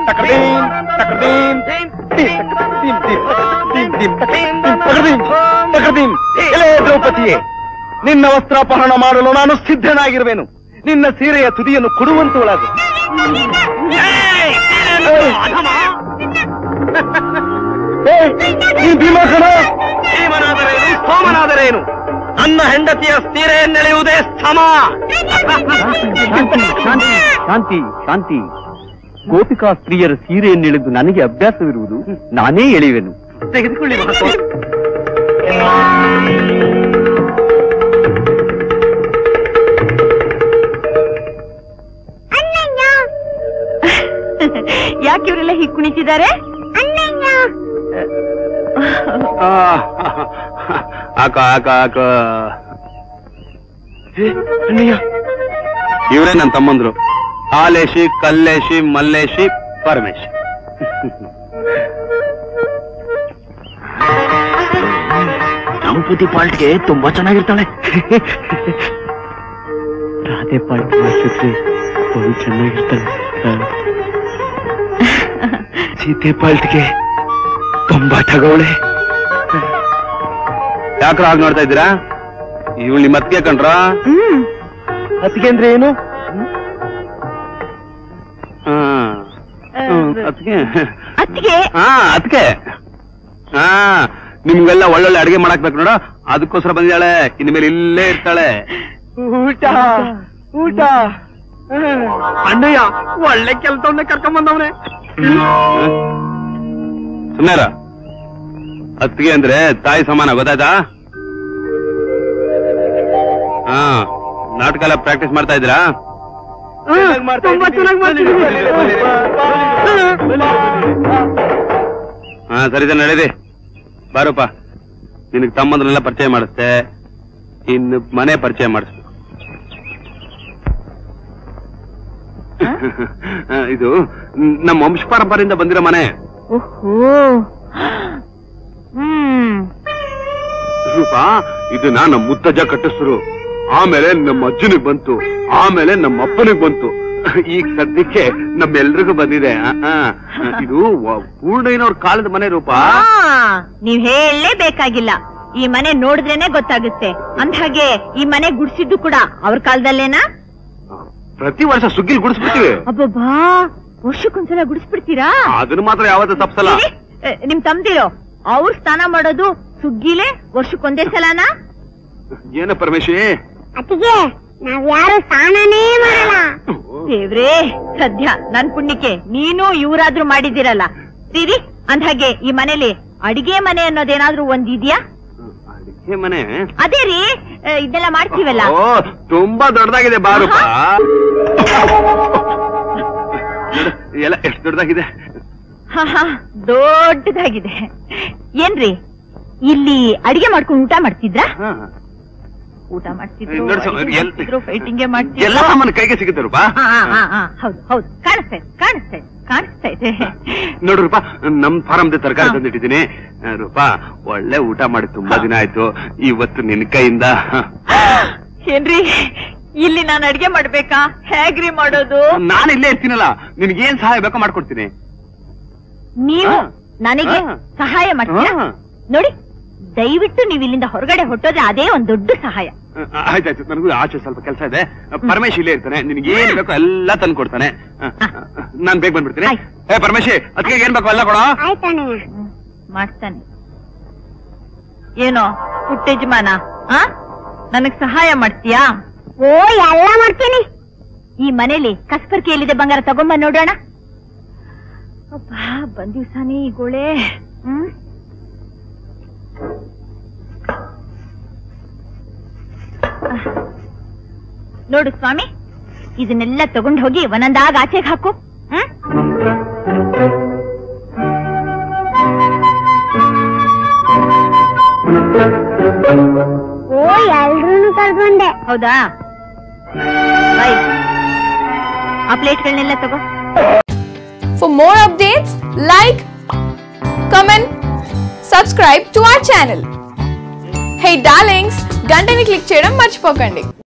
ತಕಡೀಂ, ತಕಡೀಂ, ದೀಂ, ದೀಂ, ದೀಂ, ದೀಂ, ದೀಂ, ತಕಡೀಂ, ತಕಡೀಂ, ತಕಡೀಂ. ಎಲೇ ದ್ರೌಪದಿಯೇ ನಿನ್ನ ವಸ್ತ್ರಾಪಹರಣ ಮಾಡಲು ನಾನು ಸಿದ್ಧನಾಗಿರುವೆನು ನಿನ್ನ ಸೀರೆಯ ತುದಿಯನ್ನು ಕೊಡುವಂತವಳಾಗು ನೀನ್ ಭೀಮಕಣ ಭೀಮನಾದರೇನು ಸೋಮನಾದರೇನು ನನ್ನ ಹೆಂಡತಿಯ ಸೀರೆಯನ್ನೆಳೆಯುವುದೇ ಸ್ತಮ ಶಾಂತಿ ಶಾಂತಿ ಶಾಂತಿ ಗೋಪಿಕಾ ಸ್ತ್ರೀಯರ ಸೀರೆಯನ್ನೆಳೆದು ನನಗೆ ಅಭ್ಯಾಸವಿರುವುದು ನಾನೇ ಎಳೆಯುವೆನು ತೆಗೆದುಕೊಳ್ಳಿ ಮಹತ್ವ ಯಾಕೆ ಇವರೆಲ್ಲ ಹೀಗೆ ಕುಣಿತಿದ್ದಾರೆ ಆಕ ಆಕ ಆಕ ಅಣ್ಣಯ್ಯ ಇವರೇ ನನ್ನ ತಮ್ಮಂದ್ರು ಹಾಲೇಶಿ ಕಲ್ಲೇಶಿ ಮಲ್ಲೇಶಿ ಪರಮೇಶಿ ದ್ರೌಪದಿ ಪಾಲ್ಟ್ಗೆ ತುಂಬಾ ಚೆನ್ನಾಗಿರ್ತಾಳೆ ರಾಧೆ ಪಾಠ ಮಾಡಿಸಿದ್ರೆ ಬಹು ಚೆನ್ನಾಗಿರ್ತಾಳೆ ಸೀತೆ ಪಾಲ್ಟ್ಗೆ ತುಂಬಾ ತಗವಳೆ ಯಾಕ್ರ ಹಾಗೆ ನೋಡ್ತಾ ಇದ್ದೀರಾ ಇವಳು ನಿಮ್ಮ ಅತ್ತಿಗೆ ಕಂಡ್ರ ಹ್ಮ್ ಅತ್ತಿಗೆ ಅಂದ್ರೆ ಏನು ಅತ್ತಿಗೆ ಅತ್ತಿಗೆ ಹಾ ಅದಕ್ಕೆ ಹಾ ನಿಮ್ಗೆಲ್ಲ ಒಳ್ಳೊಳ್ಳೆ ಅಡಿಗೆ ಮಾಡಕ್ ಬೇಕು ನೋಡ ಅದಕ್ಕೋಸ್ಕರ ಬಂದಿದ್ದಾಳೆ ಇನ್ಮೇಲೆ ಇಲ್ಲೇ ಇರ್ತಾಳೆ ಊಟ ಊಟ ಅಣ್ಣಯ್ಯ ಒಳ್ಳೆ ಕೆಲಸವನ್ನ ಕರ್ಕೊಂಡ್ ಬಂದವನೆ ಸುಮ್ನಾರ ಅತ್ತಿಗೆ ಅಂದ್ರೆ ತಾಯಿ ಸಮಾನ ಗೊತ್ತಾಯ್ತಾ ಹಾ ನಾಟಕ ಎಲ್ಲ ಪ್ರಾಕ್ಟೀಸ್ ಮಾಡ್ತಾ ಇದ್ದೀರಾ ತುಂಬಾ ಚೆನ್ನಾಗಿ ಹಾ ಸರಿ ಸರಿ ನಡೀರಿ ಬಾರಪ್ಪ ನಿನಗ್ ತಮ್ಮಂದ್ರನ್ನೆಲ್ಲ ಪರಿಚಯ ಮಾಡಿಸ್ತೆ ಇನ್ನು ಮನೆ ಪರಿಚಯ ಮಾಡಿಸ್ತೆ ಆ, ಇದು ನಮ್ಮ ವಂಶ ಪರಂಪರೆಯಿಂದ ಬಂದಿರೋ ಮನೆ ಓಹೋ ಹ್ಮ್ ರೂಪ ಇದನ್ನ ನಮ್ಮ ಮುತ್ತಜ್ಜ ಕಟ್ಟಿಸ್ರು ಆಮೇಲೆ ನಮ್ಮ ಅಜ್ಜನಿಗೆ ಬಂತು ಆಮೇಲೆ ನಮ್ಮ ಅಪ್ಪನಿಗೆ ಬಂತು ಈಗ ಸದ್ಯಕ್ಕೆ ನಮ್ಮೆಲ್ರಿಗೂ ಬಂದಿದೆ ಆ, ಆ. ಇದು ವ- ಪೂರ್ಣಯ್ಯನವ್ರ ಕಾಲದ ಮನೆ ರೂಪ ಆ, ನೀವ್ ಹೇಳಲೇಬೇಕಾಗಿಲ್ಲ ಈ ಮನೆ ನೋಡಿದ್ರೇನೆ ಗೊತ್ತಾಗುತ್ತೆ ಅಂದ್ಹಾಗೆ ಈ ಮನೆ ಗುಡ್ಸಿದ್ದು ಕೂಡ ಅವ್ರ ಕಾಲದಲ್ಲೇನಾ ಪ್ರತಿ ವರ್ಷ ಸುಗ್ಗಿಲ್ ಗುಡಿಸ್ಬಿಡ್ತೀವಿ ಅಬ್ಬಬ್ಬಾ ವರ್ಷಕ್ಕೊಂದ್ಸಲ ಗುಡಿಸ್ಬಿಡ್ತೀರಾ ಅದನ್ನ ಮಾತ್ರ ಯಾವತ್ತೂ ತಪ್ಸಲ್ಲ ಇರಿ, ಎ, ನಿಮ್ ತಮ್ದಿರೋ ಅವ್ರ ಸ್ನಾನ ಮಾಡೋದು ಸುಗ್ಗಿಲೆ ವರ್ಷಕ್ಕೊಂದೇ ಸಲನಾ ಏನ ಪರಮೇಶಿ ಅತ್ತಿಗೆ ನಾವ್ ಯಾರು ಸ್ನಾನನೇ ಮಾಡಲ್ಲ ದೇವ್ರೇ ಸದ್ಯ ನನ್ ಪುಣ್ಯಕ್ಕೆ ನೀನು ಇವ್ರಾದ್ರೂ ಮಾಡಿದಿರಲ್ಲ ಸಿರಿ ಅಂದ್ಹಾಗೆ ಈ ಮನೇಲಿ ಅಡಿಗೆ ಮನೆ ಅನ್ನೋದೇನಾದ್ರೂ ಒಂದ್ ಇದ್ಯಾ ಅಡಿಗೆ ಮನೆ ಅದೇ ರೀ ಎ, ಇದೆಲ್ಲ ಮಾಡ್ತೀವಲ್ಲ ಓ ತುಂಬಾ ದೊಡ್ಡದಾಗಿದೆ ಬಾರೂಪ ಎಲ್ಲ ಎಷ್ಟು ದೊಡ್ಡದಾಗಿದೆ ಹ, ಹ, ದೊಡ್ಡದಾಗಿದೆ ಏನ್ರಿ ಇಲ್ಲಿ ಅಡಿಗೆ ಮಾಡ್ಕೊಂಡು ಊಟ ಮಾಡ್ತಿದ್ರಾ ಹಾ. ಊಟ ಮಾಡ್ತಿದ್ರು ನೋಡು ಸ್ವಾಮಿ, ಅಡಿಗೆ ಎಲ್- ಮಾಡ್ತಿದ್ರು ಫೈಟಿಂಗ್ ಎಲ್ಲ ಮಾಡ್ತಿದ್ರು ಸಾಮಾನು ಕೈಗೆ ಸಿಗುತ್ತೆ ರೂಪ ಹಾ, ಹಾ, ಹಾ, ಹಾ, ಹೌದು ಹೌದು ಕಾಣಿಸ್ತಾ ಇದೆ ಕಾಣಿಸ್ತಾ ಇದೆ ಕಾಣಿಸ್ತಾ ಇದೆ ನೋಡು ರೂಪ ನಮ್ ಫಾರಮ್ದ ತರಕಾರಿ ಹಾ. ತಂದಿಟ್ಟಿದ್ದೀನಿ ಆ, ರೂಪ ಒಳ್ಳೆ ಊಟ ಮಾಡಿ ತುಂಬಾ ದಿನ ಆಯ್ತು ಇವತ್ತು ನಿನ್ ಕೈಯಿಂದ ಏನ್ರಿ ಇಲ್ಲಿ ನಾನು ಅಡಿಗೆ ಮಾಡ್ಬೇಕಾ ಹೇಗ್ರಿ ಮಾಡೋದು ನಾನು ಇಲ್ಲೇ ಇರ್ತೀನಲ್ಲ ನಿನ್ಗೇನ್ ಸಹಾಯ ಬೇಕೋ ಮಾಡ್ಕೊಡ್ತೀನಿ ನೀವು ಹಾ. ನನಗೆ ಹಾ. ಸಹಾಯ ಮಾಡ್ತೀರಾ ಹಾ. ನೋಡಿ ದಯವಿಟ್ಟು ನೀವು ಇಲ್ಲಿಂದ ಹೊರಗಡೆ ಹೊಟ್ಟೋದ್ರೆ ಅದೇ ಒಂದ್ ದೊಡ್ಡ ಸಹಾಯ ಆ, ಆಯ್ತಾಯ್ತು ನನಗೂ ಆಚೆ ಸ್ವಲ್ಪ ಕೆಲಸ ಇದೆ ಪರಮೇಶ್ ಇಲ್ಲೇ ಇರ್ತಾನೆ ನಿನ್ಗೆ ಏನ್ ಬೇಕೋ ಎಲ್ಲ ತಂದು ಕೊಡ್ತಾನೆ ಆ, ಆ, ನಾನ್ ಬೇಗ ಬಂದ್ಬಿಡ್ತೀನಿ ಆಯ್ತು. ಏ ಪರಮೇಶಿ ಅದಕ್ಕೆ ಏನ್ ಬೇಕೋ ಎಲ್ಲ ಕೊಡೋ ಆಯ್ತಾಣಯ್ಯ ಹ್ಮ್, ಮಾಡ್ತಾನೆ ಏನೋ ಪುಟ್ಟೆಜಮಾನ ಆ ನನಗ್ ಸಹಾಯ ಮಾಡ್ತೀಯಾ ಓ ಎಲ್ಲ ಮಾಡ್ತೀನಿ ಈ ಮನೇಲಿ ಕಸ್ಪರ್ಕೆ ಎಲ್ಲಿದೆ ಬಂಗಾರ ತಗೊಂಬ ನೋಡೋಣ ಅಬ್ಬಾ ಬಂದಿವ್ಸಾನಿ ಈ ಗೋಳೆ ಹ್ಮ್ ಅಹ್. ನೋಡು ಸ್ವಾಮಿ ಇದನ್ನೆಲ್ಲ ತಗೊಂಡ್ ಹೋಗಿ ಒಂದೊಂದಾಗ ಆಚೆಗೆ ಹಾಕು ಹ್ಮ್ ಓ ಎಲ್ರೂನು ಕರ್ಕೊಂಡೆ ಹೌದಾ ಬಾಯ್ ಆ ಪ್ಲೇಟ್ಗಳನ್ನೆಲ್ಲ ತಗೋ For more updates, like, comment, subscribe to our channel. Hey darlings, గంటని click చేయడం మర్చిపోకండి